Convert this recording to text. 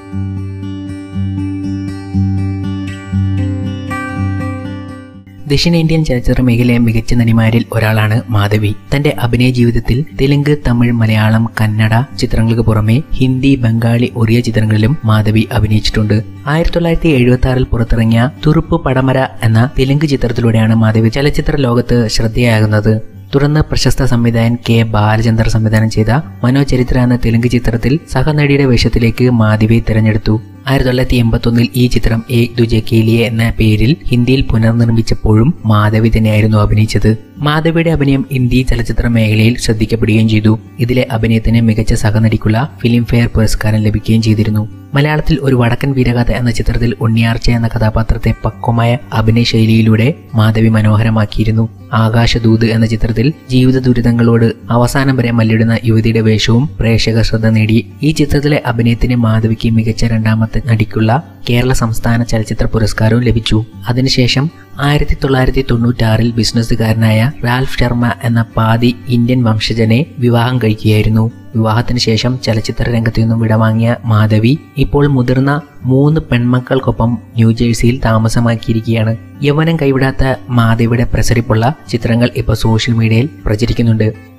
ദക്ഷിണേന്ത്യൻ ചലച്ചിത്ര മേഖലയിലെ മികച്ച നടിമാരിൽ ഒരാളാണ് മാധവി തന്റെ അഭിനയ ജീവിതത്തിൽ തെലുങ്ക് തമിഴ് മലയാളം കന്നഡ ചിത്രങ്ങൾക്ക് പുറമെ ഹിന്ദി ബംഗാളി ഒറിയ ചിത്രങ്ങളിലും മാധവി അഭിനയിച്ചിട്ടുണ്ട് ആയിരത്തി തൊള്ളായിരത്തി എഴുപത്തി ആറിൽ പുറത്തിറങ്ങിയ തുറുപ്പ് പടമര എന്ന തെലുങ്ക് ചിത്രത്തിലൂടെയാണ് മാധവി ചലച്ചിത്ര ലോകത്ത് ശ്രദ്ധയാകുന്നത് തുടർന്ന് പ്രശസ്ത സംവിധായകൻ കെ ബാലചന്ദ്ര സംവിധാനം ചെയ്ത മനോചരിത്ര എന്ന തെലുങ്ക് ചിത്രത്തിൽ സഹനടിയുടെ വേഷത്തിലേക്ക് മാധവിയെ തിരഞ്ഞെടുത്തു ആയിരത്തി തൊള്ളായിരത്തി എൺപത്തൊന്നിൽ ഈ ചിത്രം എ ദുജെ കേലിയെ എന്ന പേരിൽ ഹിന്ദിയിൽ പുനർനിർമ്മിച്ചപ്പോഴും മാധവി തന്നെയായിരുന്നു അഭിനയിച്ചത് മാധവിയുടെ അഭിനയം ഹിന്ദി ചലച്ചിത്ര മേഖലയിൽ ശ്രദ്ധിക്കപ്പെടുകയും ചെയ്തു ഇതിലെ അഭിനയത്തിന് മികച്ച സഹനടിക്കുള്ള ഫിലിം ഫെയർ പുരസ്കാരം ലഭിക്കുകയും ചെയ്തിരുന്നു മലയാളത്തിൽ ഒരു വടക്കൻ വീരകഥ എന്ന ചിത്രത്തിൽ ഉണ്ണിയാർച്ച എന്ന കഥാപാത്രത്തെ പക്വമായ അഭിനയ ശൈലിയിലൂടെ മാധവി മനോഹരമാക്കിയിരുന്നു ആകാശദൂത് എന്ന ചിത്രത്തിൽ ജീവിത ദുരിതങ്ങളോട് അവസാനം വരെ മല്ലിടുന്ന യുവതിയുടെ വേഷവും പ്രേക്ഷക ശ്രദ്ധ നേടി ഈ ചിത്രത്തിലെ അഭിനയത്തിന് മാധവിക്ക് മികച്ച രണ്ടാമത്തെ നടിക്കുള്ള കേരള സംസ്ഥാന ചലച്ചിത്ര പുരസ്കാരവും ലഭിച്ചു അതിനുശേഷം ആയിരത്തി തൊള്ളായിരത്തി തൊണ്ണൂറ്റാറിൽ ബിസിനസ്സുകാരനായ റാൽഫ് ശർമ്മ എന്ന പാതി ഇന്ത്യൻ വംശജനെ വിവാഹം കഴിക്കുകയായിരുന്നു വിവാഹത്തിന് ശേഷം ചലച്ചിത്ര രംഗത്തു നിന്നും വിടവാങ്ങിയ മാധവി ഇപ്പോൾ മുതിർന്ന മൂന്ന് പെൺമക്കൾക്കൊപ്പം ന്യൂജേഴ്സിയിൽ താമസമാക്കിയിരിക്കുകയാണ് യൗവനം കൈവിടാത്ത മാധവിയുടെ പ്രസരിപ്പുള്ള ചിത്രങ്ങൾ ഇപ്പോൾ സോഷ്യൽ മീഡിയയിൽ പ്രചരിക്കുന്നുണ്ട്